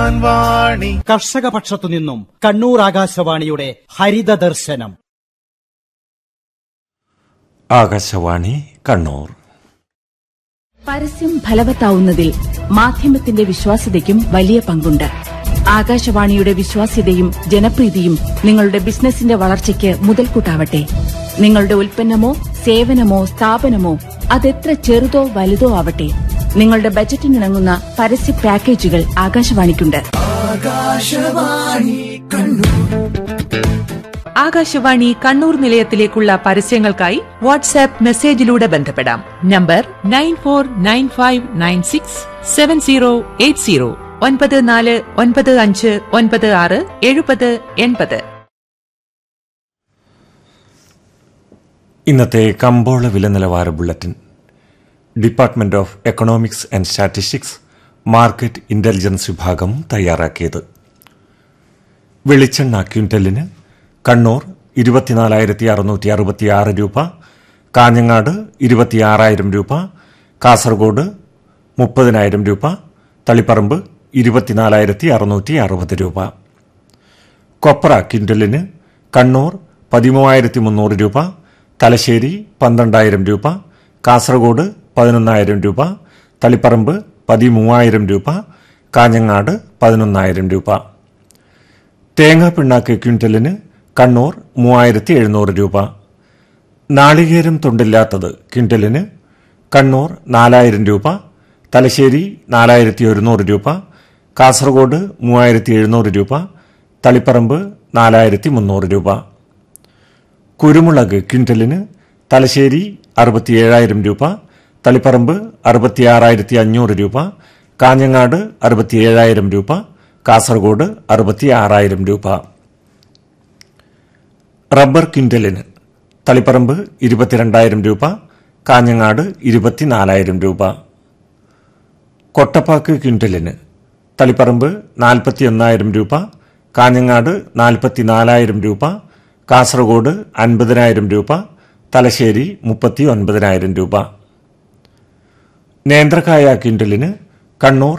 കിസാൻ വാണി കർഷക പക്ഷത്തു നിന്നും കണ്ണൂർ ആകാശവാണിയുടെ ഹരിത ദർശനം ആകാശവാണി കണ്ണൂർ പരസ്യം ഫലവത്താവുന്നതിൽ മാധ്യമത്തിന്റെ വിശ്വാസ്യതയ്ക്കും വലിയ പങ്കുണ്ട് ആകാശവാണിയുടെ വിശ്വാസ്യതയും ജനപ്രീതിയും നിങ്ങളുടെ ബിസിനസിന്റെ വളർച്ചയ്ക്ക് മുതൽക്കൂട്ടാവട്ടെ നിങ്ങളുടെ ഉൽപ്പന്നമോ സേവനമോ സ്ഥാപനമോ അതെത്ര ചെറുതോ വലുതോ ആവട്ടെ നിങ്ങളുടെ ബജറ്റിനിണങ്ങുന്ന പരസ്യ പാക്കേജുകൾ ആകാശവാണിക്കുണ്ട് ആകാശവാണി കണ്ണൂർ നിലയത്തിലേക്കുള്ള പരസ്യങ്ങൾക്കായി വാട്സാപ്പ് മെസ്സേജിലൂടെ ബന്ധപ്പെടാം number nine four nine five nine six seven zero eight zero ഒൻപത് നാല് ഒൻപത് അഞ്ച് ഒൻപത് ആറ് എഴുപത് എൺപത് ഇന്നത്തെ കമ്പോള വില നിലവാര bulletin department of economics and statistics market intelligence വിഭാഗം തയ്യാറാക്കിയത് വെളിച്ചെണ്ണ ക്വിന്റലിന് കണ്ണൂർ ഇരുപത്തിനാലായിരത്തി അറുന്നൂറ്റി അറുപത്തിയാറ് രൂപ കാഞ്ഞങ്ങാട് ഇരുപത്തിയാറായിരം രൂപ കാസർഗോഡ് മുപ്പതിനായിരം രൂപ തളിപ്പറമ്പ് ഇരുപത്തിനാലായിരത്തി അറുന്നൂറ്റി അറുപത് രൂപ കൊപ്ര ക്വിന്റലിന് കണ്ണൂർ പതിമൂവായിരത്തി മുന്നൂറ് രൂപ തലശ്ശേരി പന്ത്രണ്ടായിരം രൂപ കാസർഗോഡ് പതിനൊന്നായിരം രൂപ തളിപ്പറമ്പ് പതിമൂവായിരം രൂപ കാഞ്ഞങ്ങാട് പതിനൊന്നായിരം രൂപ തേങ്ങാ പിണ്ണാക്ക് ക്വിന്റലിന് കണ്ണൂർ മൂവായിരത്തി എഴുന്നൂറ് രൂപ നാളികേരം തൊണ്ടില്ലാത്തത് ക്വിന്റലിന് കണ്ണൂർ നാലായിരം രൂപ തലശ്ശേരി നാലായിരത്തി ഒരുന്നൂറ് രൂപ കാസർഗോഡ് മൂവായിരത്തി എഴുന്നൂറ് രൂപ തളിപ്പറമ്പ് നാലായിരത്തി മുന്നൂറ് രൂപ കുരുമുളക് ക്വിന്റലിന് തലശ്ശേരി അറുപത്തിയേഴായിരം രൂപ തളിപ്പറമ്പ് അറുപത്തിയാറായിരത്തി അഞ്ഞൂറ് രൂപ കാഞ്ഞങ്ങാട് അറുപത്തിയേഴായിരം രൂപ കാസർഗോഡ് അറുപത്തിയാറായിരം രൂപ റബ്ബർ ക്വിന്റലിന് തളിപ്പറമ്പ് ഇരുപത്തിരണ്ടായിരം രൂപ കാഞ്ഞങ്ങാട് ഇരുപത്തിനാലായിരം രൂപ കൊട്ടപ്പാക്ക് ക്വിന്റലിന് തളിപ്പറമ്പ് നാൽപ്പത്തി ഒന്നായിരം രൂപ കാഞ്ഞങ്ങാട് നാൽപ്പത്തിനാലായിരം രൂപ കാസർഗോഡ് അൻപതിനായിരം രൂപ തലശ്ശേരി മുപ്പത്തി ഒൻപതിനായിരം രൂപ നേന്ത്രക്കായ ക്വിന്റലിന് കണ്ണൂർ